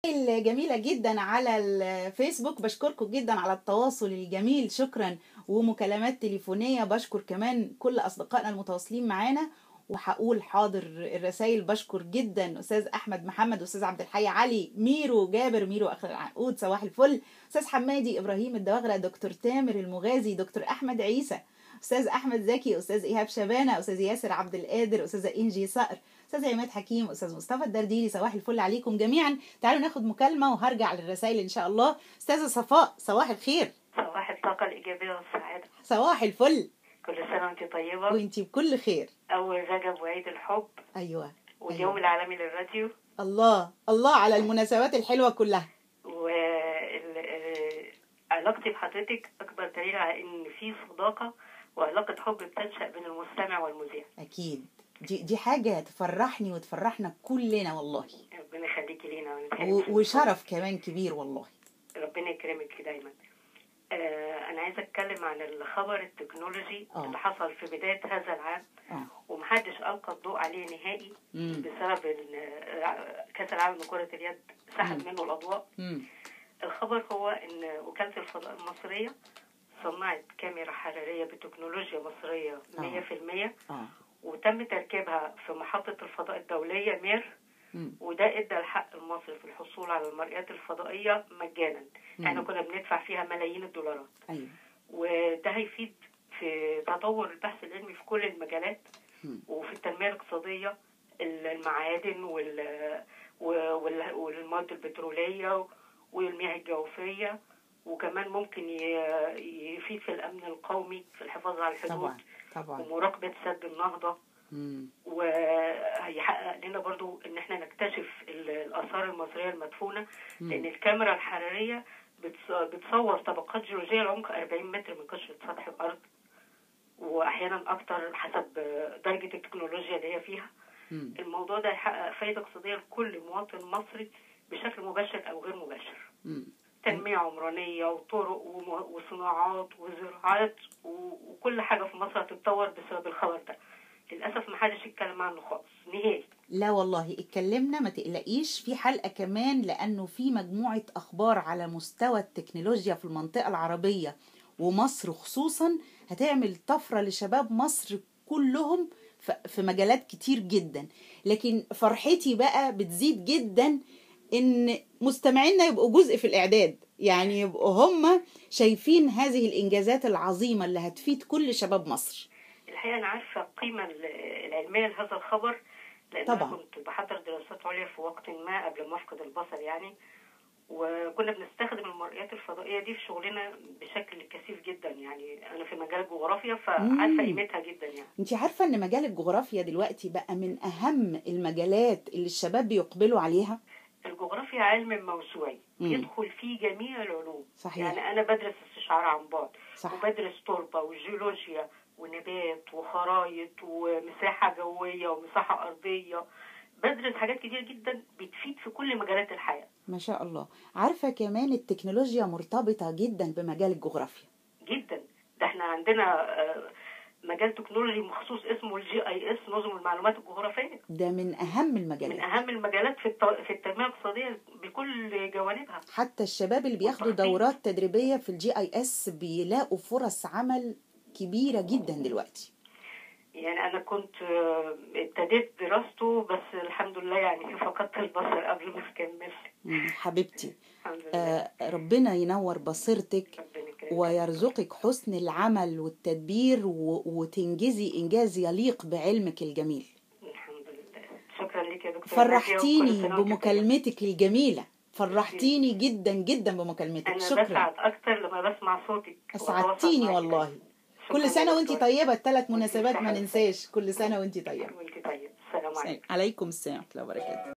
جميلة جدا على الفيسبوك بشكركم جدا على التواصل الجميل شكرا ومكالمات تليفونية بشكر كمان كل أصدقائنا المتواصلين معانا وهقول حاضر الرسائل بشكر جدا استاذ احمد محمد استاذ عبد الحي علي ميرو جابر ميرو اخر العقود صباح الفل استاذ حمادي ابراهيم الدواغره دكتور تامر المغازي دكتور احمد عيسى استاذ احمد زكي استاذ ايهاب شبانه استاذ ياسر عبد القادر استاذه انجي صقر استاذ عماد حكيم استاذ مصطفى الدرديري صباح الفل عليكم جميعا تعالوا ناخد مكالمه وهرجع للرسائل ان شاء الله استاذه صفاء صباح الخير صباح الطاقة الإيجابية والسعادة صباح الفل كل سنة وأنت طيبة وانتي بكل خير أول رجب وعيد الحب ايوه واليوم أيوة. العالمي للراديو الله الله على المناسبات الحلوه كلها وعلاقتي بحضرتك أكبر دليل على إن في صداقة وعلاقة حب بتنشأ بين المستمع والمذيع اكيد دي دي حاجه تفرحني وتفرحنا كلنا والله ربنا يخليكي لينا و- وشرف كمان كبير والله ربنا يكرمك دايما آه أنا عايزة أتكلم عن الخبر التكنولوجي آه. اللي حصل في بداية هذا العام اه ومحدش ألقى الضوء عليه نهائي امم بسبب إن آه، كأس العالم لكرة اليد سحب مم. منه الأضواء امم الخبر هو ان وكالة الفضاء المصرية صنعت كاميرا حرارية بتكنولوجيا مصرية آه. 100% اه وتم تركيبها في محطة الفضاء الدولية مير امم وده ادى الحق المصري في الحصول على المرئيات الفضائية مجانا احنا مم. كنا بندفع فيها ملايين الدولارات ايوه وده هيفيد في تطور البحث العلمي في كل المجالات مم. وفي التنمية الاقتصادية المعادن وال وال- والمواد البترولية والمياه الجوفية وكمان ممكن ي- يفيد في الأمن القومي في الحفاظ على الحدود طبعا طبعا ومراقبة سد النهضة امم وهيحقق لنا برضو ان احنا نكتشف ال- الآثار المصرية المدفونة لأن مم. الكاميرا الحرارية بتص- بتصور طبقات جيولوجية لعمق 40 متر من قشرة سطح الأرض وأحيانا أكتر حسب درجة التكنولوجيا اللي هي فيها امم الموضوع ده هيحقق فايدة اقتصادية لكل مواطن مصري بشكل مباشر أو غير مباشر امم تنمية عمرانية وطرق وم- وصناعات وزراعات و- وكل حاجة في مصر هتتطور بسبب الخبر ده للأسف محدش يتكلم عنه خالص نهائي لا والله اتكلمنا ما تقلقيش في حلقة كمان لأنه في مجموعة أخبار على مستوى التكنولوجيا في المنطقة العربية ومصر خصوصا هتعمل طفرة لشباب مصر كلهم ف- في مجالات كتير جدا لكن فرحتي بقى بتزيد جدا ان مستمعينا يبقوا جزء في الاعداد يعني يبقوا هم شايفين هذه الانجازات العظيمه اللي هتفيد كل شباب مصر الحقيقة أنا عارفة القيمة ال- العلمية لهذا الخبر لأن طبعا. أنا كنت بحضر دراسات عليا في وقت ما قبل ما أفقد البصر يعني وكنا بنستخدم المرئيات الفضائية دي في شغلنا بشكل كثيف جدا يعني أنا في مجال الجغرافيا مم. فعارفة قيمتها جدا يعني انت عارفه ان مجال الجغرافيا دلوقتي بقى من اهم المجالات اللي الشباب بيقبلوا عليها الجغرافيا علم موسوعي مم. يدخل فيه جميع العلوم صحيح. يعني أنا بدرس استشعار عن بعد صح وبدرس تربة وجيولوجيا ونبات وخرايط ومساحة جوية ومساحة أرضية بدرس حاجات كتير جدا بتفيد في كل مجالات الحياة ما شاء الله عارفه كمان التكنولوجيا مرتبطه جدا بمجال الجغرافيا جدا ده احنا عندنا آه، مجال تكنولوجي مخصوص اسمه الجي اي اس نظم المعلومات الجغرافية ده من اهم من المجالات أهم المجالات في الت- في التنمية الاقتصادية بكل جوانبها حتى الشباب اللي بياخدوا والتخطيط. دورات تدريبيه في الجي اي اس بيلاقوا فرص عمل كبيره جدا دلوقتي يعني أنا كنت آه، ابتديت دراسته بس الحمد لله يعني فقدت البصر قبل ما أكمل مم، حبيبتي الحمد لله آه ربنا ينور بصيرتك ربنا يكرمك. ويرزقك حسن العمل والتدبير و... وتنجزي انجاز يليق بعلمك الجميل الحمد لله شكرا لك يا دكتور نادية، وكل فرحتيني سنة وأنت طيبة. بمكالمتك الجميلة فرحتيني جدا جدا بمكالمتك أنا شكرا بسعد أكتر لما بسمع صوتك اسعدتيني وأتواصل معك. والله شكراً كل سنة يا وانت دكتور. طيبة الثلاث وانتي مناسبات ما بصحة ننساش كل سنة وانت طيبة وانت طيب السلام عليكم عليكم السلام ورحمة الله وبركاته